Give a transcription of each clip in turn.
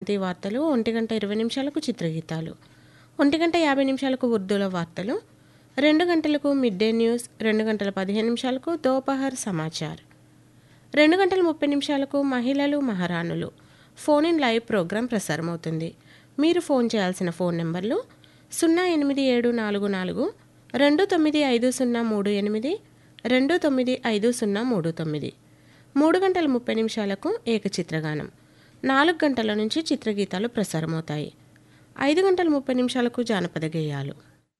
ప్రాంతీయ వార్తలు ఒంటి గంట ఇరవై నిమిషాలకు చిత్రగీతాలు ఒంటి గంట యాభై నిమిషాలకు ఉర్దూలో వార్తలు రెండు గంటలకు మిడ్ డే న్యూస్ రెండు గంటల పదిహేను నిమిషాలకు దోపహర్ సమాచార్ రెండు గంటల ముప్పై నిమిషాలకు మహిళలు మహారాణులు ఫోన్ ఇన్ లైవ్ ప్రోగ్రాం ప్రసారమవుతుంది మీరు ఫోన్ చేయాల్సిన ఫోన్ నెంబర్లు సున్నా ఎనిమిది ఏడు నాలుగు నాలుగు రెండు తొమ్మిది ఐదు సున్నా మూడు ఎనిమిది రెండు తొమ్మిది ఐదు సున్నా మూడు తొమ్మిది మూడు గంటల ముప్పై నిమిషాలకు ఏకచిత్రగానం నాలుగు గంటల నుంచి చిత్రగీతాలు ప్రసారమవుతాయి ఐదు గంటల ముప్పై నిమిషాలకు జానపద గేయాలు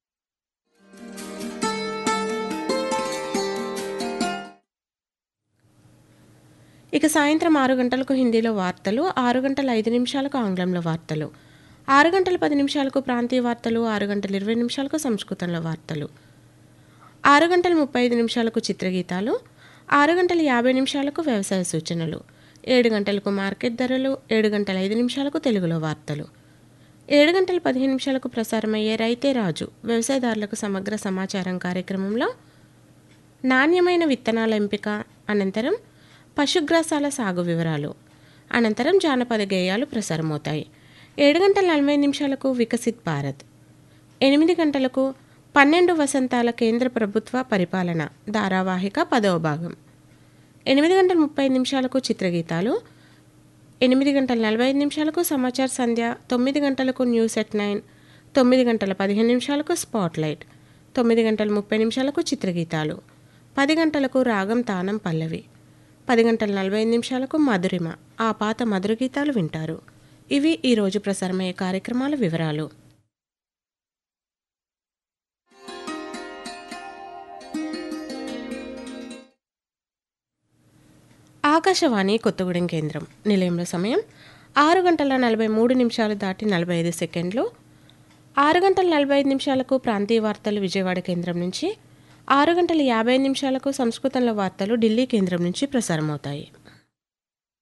ఇక సాయంత్రం ఆరు గంటలకు హిందీలో వార్తలు ఆరు గంటల ఐదు నిమిషాలకు ఆంగ్లంలో వార్తలు ఆరు గంటల పది నిమిషాలకు ప్రాంతీయ వార్తలు ఆరు గంటల ఇరవై నిమిషాలకు సంస్కృతంలో వార్తలు ఆరు గంటల ముప్పై ఐదు నిమిషాలకు చిత్రగీతాలు ఆరు గంటల యాభై నిమిషాలకు వ్యవసాయ సూచనలు ఏడు గంటలకు మార్కెట్ ధరలు ఏడు గంటల ఐదు నిమిషాలకు తెలుగులో వార్తలు ఏడు గంటల పదిహేను నిమిషాలకు ప్రసారమయ్యే రైతే రాజు వ్యవసాయదారులకు సమగ్ర సమాచారం కార్యక్రమంలో నాణ్యమైన విత్తనాల ఎంపిక అనంతరం పశుగ్రాసాల సాగు వివరాలు అనంతరం జానపద గేయాలు ప్రసారమవుతాయి ఏడు గంటల నలభై నిమిషాలకు వికసిత్ భారత్ ఎనిమిది గంటలకు పన్నెండు వసంతాల కేంద్ర ప్రభుత్వ పరిపాలన ధారావాహిక పదవ భాగం ఎనిమిది గంటల ముప్పై నిమిషాలకు చిత్రగీతాలు ఎనిమిది గంటల నలభై ఐదు నిమిషాలకు సమాచార్ సంధ్య తొమ్మిది గంటలకు న్యూస్ ఎట్ నైన్ తొమ్మిది గంటల పదిహేను నిమిషాలకు స్పాట్ లైట్ తొమ్మిది గంటల ముప్పై నిమిషాలకు చిత్రగీతాలు పది గంటలకు రాగం తానం పల్లవి పది గంటల నలభై ఐదు నిమిషాలకు మధురిమ ఆ పాత మధుర గీతాలు వింటారు ఇవి ఈరోజు ప్రసారమయ్యే కార్యక్రమాల వివరాలు ఆకాశవాణి కొత్తగూడెం కేంద్రం నిలయంలో సమయం ఆరు గంటల నలభై మూడు నిమిషాలు దాటి నలభై ఐదు సెకండ్లు ఆరు గంటల నలభై ఐదు నిమిషాలకు ప్రాంతీయ వార్తలు విజయవాడ కేంద్రం నుంచి ఆరు గంటల యాభై నిమిషాలకు సంస్కృతంలో వార్తలు ఢిల్లీ కేంద్రం నుంచి ప్రసారమవుతాయి